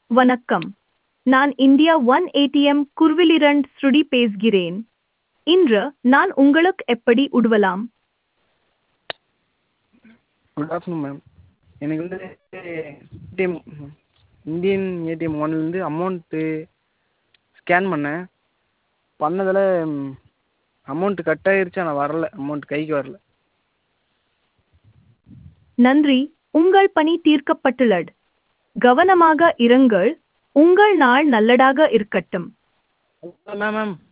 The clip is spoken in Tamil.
வணக்கம் நான் இந்தியா ஒன் ஏடிஎம் குர்விலிரண்ட் ஸ்ருடி பேசுகிறேன் இன்று நான் உங்களுக்கு எப்படி உதவலாம் குட் ஆஃப்டர்நூன் மேம் எனக்கு வந்து ஏடிஎம் இந்தியன் ஏடிஎம் ஒன்லேருந்து அமௌண்ட்டு ஸ்கேன் பண்ணேன் பண்ணதில் அமௌண்ட்டு கட் ஆகிருச்சு ஆனால் வரல அமௌண்ட் கைக்கு வரல நன்றி உங்கள் பணி தீர்க்கப்பட்டுள்ளது கவனமாக இருங்கள் உங்கள் நாள் நல்லதாக இருக்கட்டும் மேம் மேம்